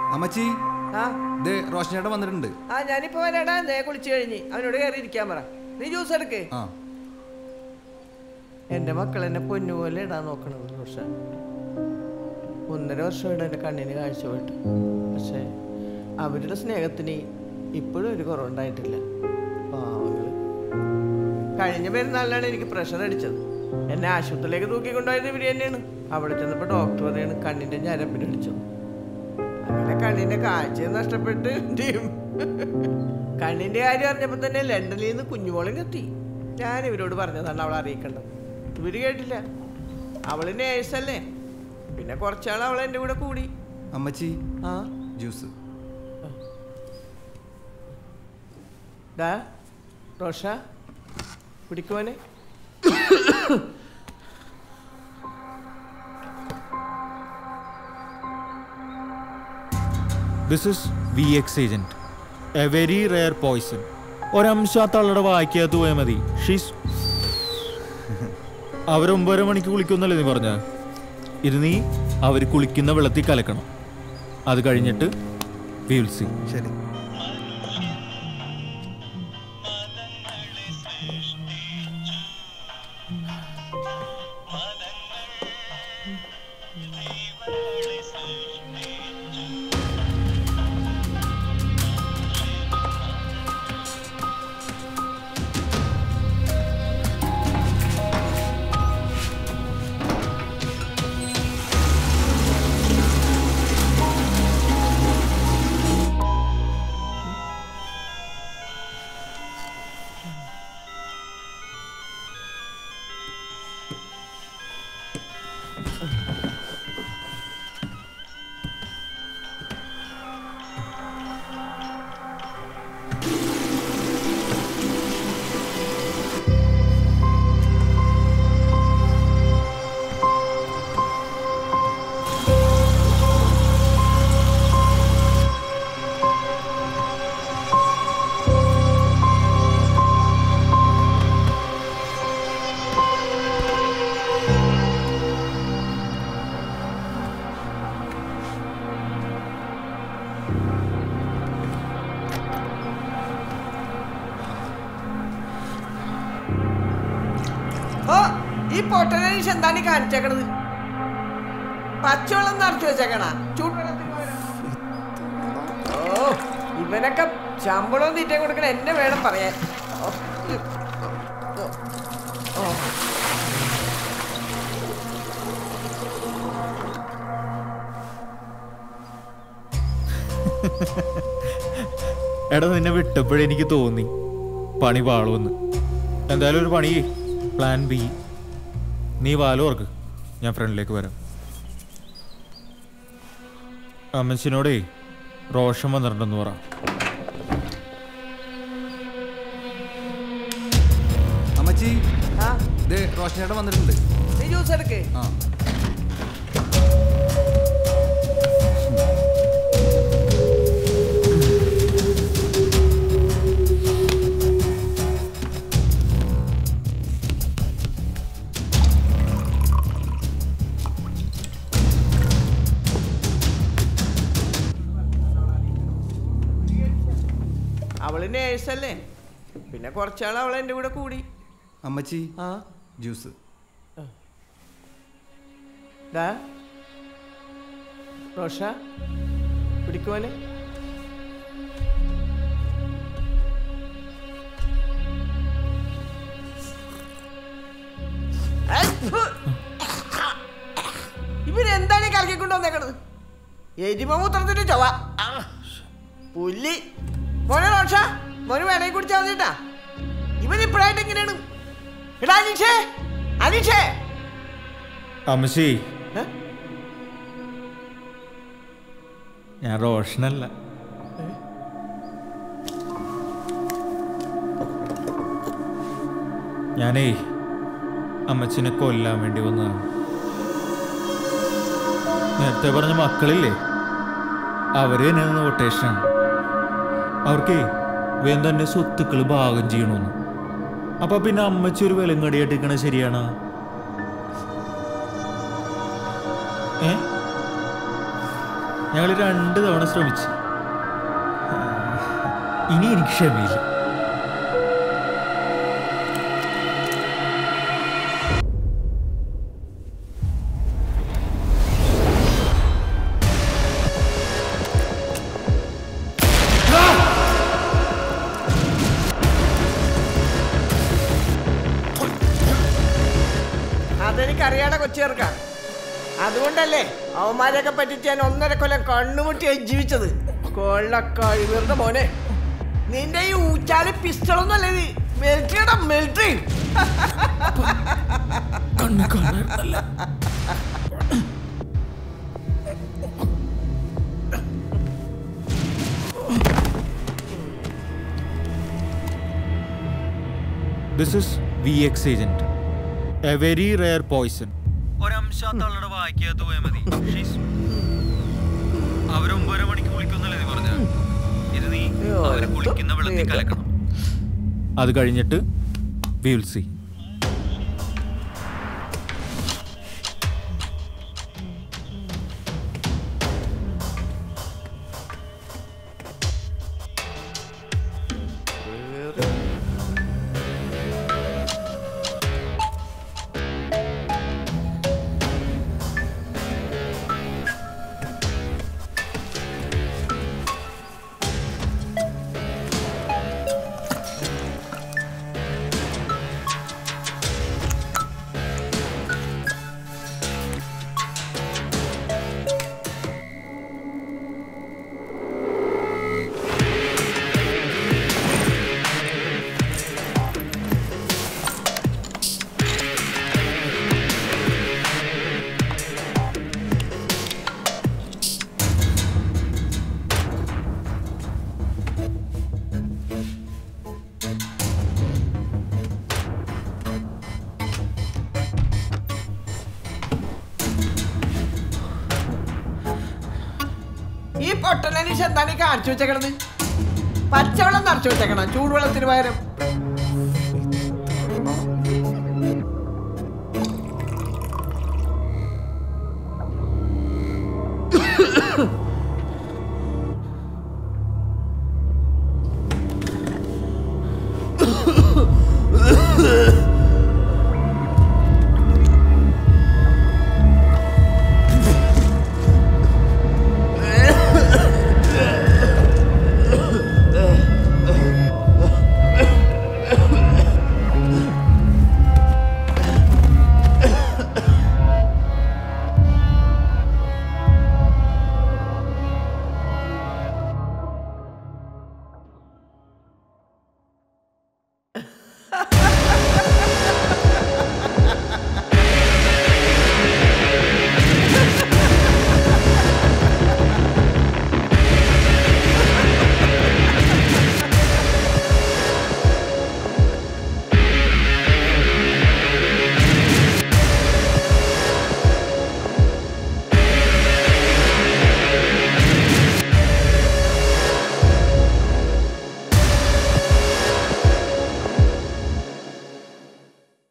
അമ്മച്ചി ആ ഇത് റോഷനേട്ടൻ വന്നിട്ടുണ്ട് ആ ഞാനിപ്പോ വരാടാ നേ കുളിച്ചു കഴിഞ്ഞ് അവനോട് കയറി ഇരിക്കാൻ പറ നീ ജ്യൂസ് എടുക്ക് ആ എന്റെ മക്കൾ എന്നെ പൊന്നുപോലെ ഇടാൻ നോക്കണത് പക്ഷെ ഒന്നര വർഷമായിട്ട് എൻ്റെ കണ്ണിന് കാഴ്ച പോയിട്ട് പക്ഷേ അവരുടെ സ്നേഹത്തിന് ഇപ്പോഴും ഒരു കുറവുണ്ടായിട്ടില്ല പാവങ്ങള് കഴിഞ്ഞ പെരുന്നാളിലാണ് എനിക്ക് പ്രഷർ അടിച്ചത് എന്നെ ആശുപത്രിയിലേക്ക് തൂക്കിക്കൊണ്ടുപോയത് ഇവര് തന്നെയാണ് അവിടെ ചെന്നപ്പോൾ ഡോക്ടർ പറയാണ് കണ്ണിന്റെ ഞരമ്പിന് അടിച്ചു അങ്ങനെ കണ്ണിന്റെ കാഴ്ച നഷ്ടപ്പെട്ട് ടീം കണ്ണിന്റെ കാര്യം അറിഞ്ഞപ്പോൾ തന്നെ ലണ്ടനിൽ നിന്ന് കുഞ്ഞുമോളും എത്തി ഞാൻ ഇവരോട് പറഞ്ഞതാണ് അവളെ അറിയിക്കേണ്ടത് ഇവര് കേട്ടില്ല അവള് നേഴ്സല്ലേ പിന്നെ കുറച്ചാൾ അവൾ എൻ്റെ കൂടെ കൂടി അമ്മച്ചി ആ ജ്യൂസ് ഡാ റോഷ പിടിക്കുവാനെ this is V X agent a very rare poison ഒരംശം ആ തള്ളയുടെ വായിക്കകത്ത് പോയാൽ മതി ഷീസ് അവർ ഒമ്പതര മണിക്ക് കുളിക്കുന്നല്ലേ നീ പറഞ്ഞ ഇത് നീ അവർ കുളിക്കുന്ന വെള്ളത്തിൽ കലക്കണം അത് കഴിഞ്ഞിട്ട് വി വിൽ സി ശരി ഓ ഈ പൊട്ടനീഷ് എന്താണ് ഈ കാണിച്ചേക്കണത് പച്ചവെള്ളം നിറച്ചു വെച്ചേക്കണ ചൂടുവെള്ളത്തിൽ പകരം. ഓ ഇവനൊക്കെ ശമ്പളവും തീറ്റ കൊടുക്കണ എന്നെ വേണം പറയാൻ ഓ, ഓ, ഓ. എടാ നിന്നെ വിട്ടപ്പോഴേ എനിക്ക് തോന്നി പണി പാളുമെന്ന് എന്തായാലും ഒരു പണി പ്ലാൻ ബി നീ വാലും ഓർക്ക് ഞാൻ ഫ്രണ്ടിലേക്ക് വരാം അമ്മച്ചിനോടേ റോഷൻ വന്നിട്ടുണ്ടെന്ന് പറ അമ്മച്ചി ആ ഇത് റോഷനേട്ടൻ വന്നിട്ടുണ്ട് നീ ജ്യൂസ് എടുക്ക് ആ അവള് നേഴ്സല്ലേ പിന്നെ കുറച്ചാൾ അവൾ എൻ്റെ കൂടെ കൂടി അമ്മച്ചി ആ ജ്യൂസ് ഡാ റോഷ പിടിക്കുവാനെ ഇവരെന്താണ് ഈ കറക്കിക്കൊണ്ട് വന്നേക്കണത് എരിമൂത്രത്തിന്റെ ചൊവ ആ, പുല്ലി മോനെ റോഷ മോന് വേണമെങ്കിൽ കുടിച്ചാൽ മതിട്ടാ ഇവൻ ഇപ്പോഴായിട്ട് എങ്ങനെയാണ് എടാ അനീഷേ അനീഷേ അമ്മച്ചി ഏ? ഞാൻ റോഷനല്ല ഞാനേ അമ്മച്ചിനെ കൊല്ലാൻ വേണ്ടി വന്നതാണ് നേരത്തെ പറഞ്ഞ മക്കളില്ലേ അവര് തന്നെ കൊട്ടേഷനാണ് അവർക്കേ വേഗം തന്നെ സ്വത്തുക്കൾ ഭാഗം ചെയ്യണമെന്ന് അപ്പൊ പിന്നെ അമ്മച്ചി ഒരു വിലങ്ങടിയായിട്ട് നിൽക്കണ ശരിയാണോ ഏ ഞങ്ങൾ രണ്ട് തവണ ശ്രമിച്ചു ഇനി എനിക്ക് ക്ഷമയില്ല അതെനിക്കറിയാടെ കൊച്ചേർക്ക അതുകൊണ്ടല്ലേ അവന്മാരെയൊക്കെ പറ്റിച്ച് ഞാൻ ഒന്നര കൊല്ലം കണ്ണുമുട്ടി ജീവിച്ചത് കൊള്ളക്കാഴി വെറുതെ മോനെ നിന്റെ ഈ ഊച്ചാലി പിസ്റ്റളൊന്നും അല്ലേ ഇത് മിലിറ്ററിയുടെ മിലിറ്ററി കണ്ണ് കാണാറില്ല this is V X agent a very rare poison ഒരംശം തള്ളയുടെ വായിക്കാത്ത പോയാൽ മതി അവരൊമ്പര മണിക്ക് കുളിക്കുന്നല്ലേ നീ പറഞ്ഞ ഇത് നീ അവരെ കുളിക്കുന്ന വെള്ളത്തിൽ കലക്കണം അത് കഴിഞ്ഞിട്ട് വി വിൽ സി ഈ പൊട്ടനീഷ് എന്താണ് ഈ കാണിച്ചു വെച്ചേക്കണത് പച്ചവെള്ളം നിറച്ചു വെച്ചേക്കണം ചൂടുവെള്ളത്തിന് പകരം